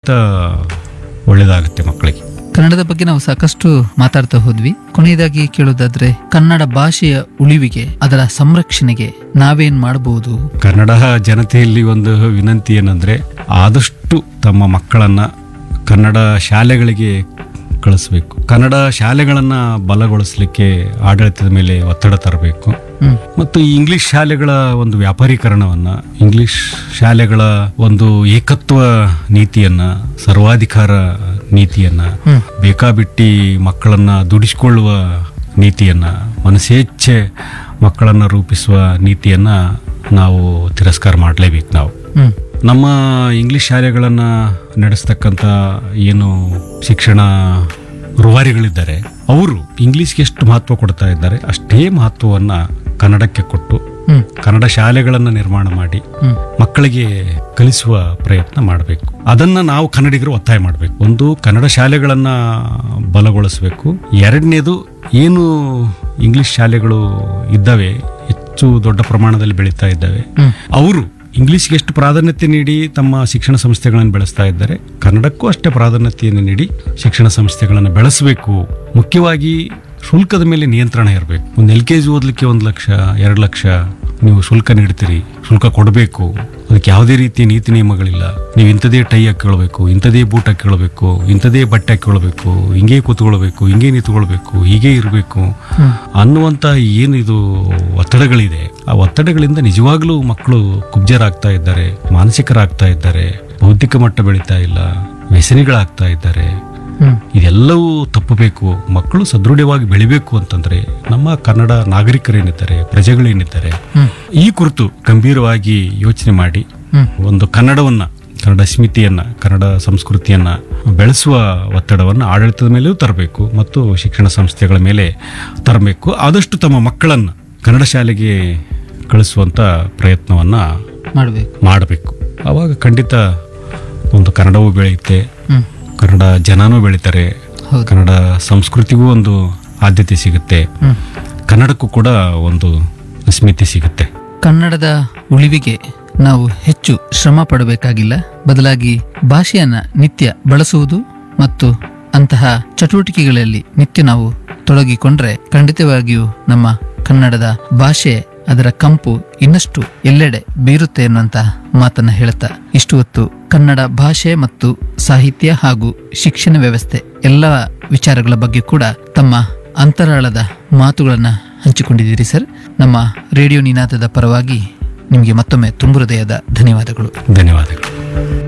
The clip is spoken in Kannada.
ಒಳ್ಳೆಯದಾಗುತ್ತೆ ಮಕ್ಕಳಿಗೆ ಕನ್ನಡದ ಬಗ್ಗೆ ನಾವು ಸಾಕಷ್ಟು ಮಾತಾಡ್ತಾ ಹೋದ್ವಿ ಕೊನೆಯದಾಗಿ ಕೇಳೋದಾದ್ರೆ ಕನ್ನಡ ಭಾಷೆಯ ಉಳಿವಿಗೆ ಅದರ ಸಂರಕ್ಷಣೆಗೆ ನಾವೇನ್ ಮಾಡಬಹುದು ಕನ್ನಡ ಜನತೆಯಲ್ಲಿ ಒಂದು ವಿನಂತಿ ಏನಂದ್ರೆ ಆದಷ್ಟು ತಮ್ಮ ಮಕ್ಕಳನ್ನ ಕನ್ನಡ ಶಾಲೆಗಳಿಗೆ ಕಳಿಸ್ಬೇಕು ಕನ್ನಡ ಶಾಲೆಗಳನ್ನ ಬಲಗೊಳಿಸಲಿಕ್ಕೆ ಆಡಳಿತದ ಮೇಲೆ ಒತ್ತಡ ತರಬೇಕು ಹ್ಮ್ ಮತ್ತು ಈ ಇಂಗ್ಲಿಷ್ ಶಾಲೆಗಳ ಒಂದು ವ್ಯಾಪಾರೀಕರಣವನ್ನ ಇಂಗ್ಲಿಷ್ ಶಾಲೆಗಳ ಒಂದು ಏಕತ್ವ ನೀತಿಯನ್ನ ಸರ್ವಾಧಿಕಾರ ನೀತಿಯನ್ನ ಹ್ಮ್. ಬೇಕಾಬಿಟ್ಟಿ ಮಕ್ಕಳನ್ನ ದುಡಿಸಿಕೊಳ್ಳುವ ನೀತಿಯನ್ನ ಮನಸ್ಸೇಚ್ಛೆ ಮಕ್ಕಳನ್ನ ರೂಪಿಸುವ ನೀತಿಯನ್ನ ನಾವು ತಿರಸ್ಕಾರ ಮಾಡಲೇಬೇಕು ನಾವು ಹ್ಮ್ ನಮ್ಮ ಇಂಗ್ಲಿಷ್ ಶಾಲೆಗಳನ್ನು ನಡೆಸ್ತಕ್ಕಂಥ ಏನು ಶಿಕ್ಷಣ ರೂವಾರಿಗಳಿದ್ದಾರೆ ಅವರು ಇಂಗ್ಲಿಷ್ಗೆ ಎಷ್ಟು ಮಹತ್ವ ಕೊಡ್ತಾ ಇದ್ದಾರೆ ಅಷ್ಟೇ ಮಹತ್ವವನ್ನು ಕನ್ನಡಕ್ಕೆ ಕೊಟ್ಟು ಹ್ಮ್ ಕನ್ನಡ ಶಾಲೆಗಳನ್ನು ನಿರ್ಮಾಣ ಮಾಡಿ ಹ್ಮ್ ಮಕ್ಕಳಿಗೆ ಕಲಿಸುವ ಪ್ರಯತ್ನ ಮಾಡಬೇಕು ಅದನ್ನ ನಾವು ಕನ್ನಡಿಗರು ಒತ್ತಾಯ ಮಾಡಬೇಕು ಒಂದು ಕನ್ನಡ ಶಾಲೆಗಳನ್ನ ಬಲಗೊಳಿಸಬೇಕು ಎರಡನೇದು ಏನು ಇಂಗ್ಲಿಷ್ ಶಾಲೆಗಳು ಇದ್ದಾವೆ ಹೆಚ್ಚು ದೊಡ್ಡ ಪ್ರಮಾಣದಲ್ಲಿ ಬೆಳೀತಾ ಇದ್ದಾವೆ ಹ್ಮ್ ಅವರು ಇಂಗ್ಲಿಷ್ಗೆ ಎಷ್ಟು ಪ್ರಾಧಾನ್ಯತೆ ನೀಡಿ ತಮ್ಮ ಶಿಕ್ಷಣ ಸಂಸ್ಥೆಗಳನ್ನು ಬೆಳೆಸ್ತಾ ಇದ್ದಾರೆ ಕನ್ನಡಕ್ಕೂ ಅಷ್ಟೇ ಪ್ರಾಧಾನ್ಯತೆಯನ್ನು ನೀಡಿ ಶಿಕ್ಷಣ ಸಂಸ್ಥೆಗಳನ್ನು ಬೆಳೆಸಬೇಕು ಮುಖ್ಯವಾಗಿ ಶುಲ್ಕದ ಮೇಲೆ ನಿಯಂತ್ರಣ ಇರಬೇಕು ಒಂದು ಎಲ್ ಕೆ ಜಿ ಓದಲಿಕ್ಕೆ ಒಂದು ಲಕ್ಷ ಎರಡು ಲಕ್ಷ ನೀವು ಶುಲ್ಕ ನೀಡ್ತೀರಿ ಶುಲ್ಕ ಕೊಡಬೇಕು ಅದಕ್ಕೆ ಯಾವುದೇ ರೀತಿಯ ನೀತಿ ನಿಯಮಗಳಿಲ್ಲ ನೀವು ಇಂಥದೇ ಟೈ ಹಾಕಿಕೊಳ್ಬೇಕು ಇಂಥದೇ ಬೂಟ್ ಹಾಕಿಕೊಳ್ಬೇಕು ಇಂಥದೇ ಬಟ್ಟೆ ಹಾಕಿಕೊಳ್ಬೇಕು ಹಿಂಗೆ ಕೂತ್ಕೊಳ್ಬೇಕು ಹಿಂಗೆ ನಿಂತ್ಕೊಳ್ಬೇಕು ಹೀಗೆ ಇರಬೇಕು ಅನ್ನುವಂಥ ಏನು ಇದು ಒತ್ತಡಗಳಿದೆ ಆ ಒತ್ತಡಗಳಿಂದ ನಿಜವಾಗ್ಲೂ ಮಕ್ಕಳು ಕುಬ್ಜರಾಗ್ತಾ ಇದ್ದಾರೆ ಮಾನಸಿಕರಾಗ್ತಾ ಇದ್ದಾರೆ ಬೌದ್ಧಿಕ ಮಟ್ಟ ಬೆಳೀತಾ ಇಲ್ಲ ವ್ಯಸನಿಗಳಾಗ್ತಾ ಇದ್ದಾರೆ ಹ್ಮ್ ಇದೆಲ್ಲವೂ ತಪ್ಪಬೇಕು ಮಕ್ಕಳು ಸದೃಢವಾಗಿ ಬೆಳಿಬೇಕು ಅಂತಂದ್ರೆ ನಮ್ಮ ಕನ್ನಡ ನಾಗರಿಕರೇನಿದ್ದಾರೆ ಪ್ರಜೆಗಳೇನಿದ್ದಾರೆ ಹ್ಮ್ ಈ ಕುರಿತು ಗಂಭೀರವಾಗಿ ಯೋಚನೆ ಮಾಡಿ ಹ್ಮ್ ಒಂದು ಕನ್ನಡವನ್ನ ಕನ್ನಡ ಸ್ಮಿತಿಯನ್ನ ಕನ್ನಡ ಸಂಸ್ಕೃತಿಯನ್ನ ಬೆಳೆಸುವ ಒತ್ತಡವನ್ನು ಆಡಳಿತದ ಮೇಲೆಯೂ ತರಬೇಕು ಮತ್ತು ಶಿಕ್ಷಣ ಸಂಸ್ಥೆಗಳ ಮೇಲೆ ತರಬೇಕು ಆದಷ್ಟು ತಮ್ಮ ಮಕ್ಕಳನ್ನ ಕನ್ನಡ ಶಾಲೆಗೆ ಕಳಿಸುವಂತ ಪ್ರಯತ್ನವನ್ನ ಮಾಡ್ಬೇಕು ಮಾಡಬೇಕು ಆವಾಗ ಖಂಡಿತ ಒಂದು ಕನ್ನಡವೂ ಬೆಳೆಯುತ್ತೆ ಹ್ಮ್ ಕನ್ನಡ ಜನನೂ ಬೆಳೀತಾರೆ ಹೌದು. ಕನ್ನಡ ಸಂಸ್ಕೃತಿಗೂ ಒಂದು ಆದ್ಯತೆ ಸಿಗುತ್ತೆ ಹ್ಮ್ ಕನ್ನಡಕ್ಕೂ ಕೂಡ ಒಂದು ಸ್ಮಿತಿ ಸಿಗುತ್ತೆ ಕನ್ನಡದ ಉಳಿವಿಗೆ ನಾವು ಹೆಚ್ಚು ಶ್ರಮ ಪಡಬೇಕಾಗಿಲ್ಲ ಬದಲಾಗಿ ಭಾಷೆಯನ್ನ ನಿತ್ಯ ಬಳಸುವುದು ಮತ್ತು ಅಂತಹ ಚಟುವಟಿಕೆಗಳಲ್ಲಿ ನಿತ್ಯ ನಾವು ತೊಡಗಿಕೊಂಡ್ರೆ ಖಂಡಿತವಾಗಿಯೂ ನಮ್ಮ ಕನ್ನಡದ ಭಾಷೆ ಅದರ ಕಂಪು ಇನ್ನಷ್ಟು ಎಲ್ಲೆಡೆ ಬೀರುತ್ತೆ ಎನ್ನುವಂತಹ ಮಾತನ್ನ ಹೇಳುತ್ತಾ ಇಷ್ಟು ಹೊತ್ತು ಕನ್ನಡ ಭಾಷೆ ಮತ್ತು ಸಾಹಿತ್ಯ ಹಾಗೂ ಶಿಕ್ಷಣ ವ್ಯವಸ್ಥೆ ಎಲ್ಲ ವಿಚಾರಗಳ ಬಗ್ಗೆ ಕೂಡ ತಮ್ಮ ಅಂತರಾಳದ ಮಾತುಗಳನ್ನ ಹಂಚಿಕೊಂಡಿದ್ದೀರಿ ಸರ್ ನಮ್ಮ ರೇಡಿಯೋ ನಿನಾದದ ಪರವಾಗಿ ನಿಮಗೆ ಮತ್ತೊಮ್ಮೆ ತುಂಬು ಹೃದಯದ ಧನ್ಯವಾದಗಳು ಧನ್ಯವಾದಗಳು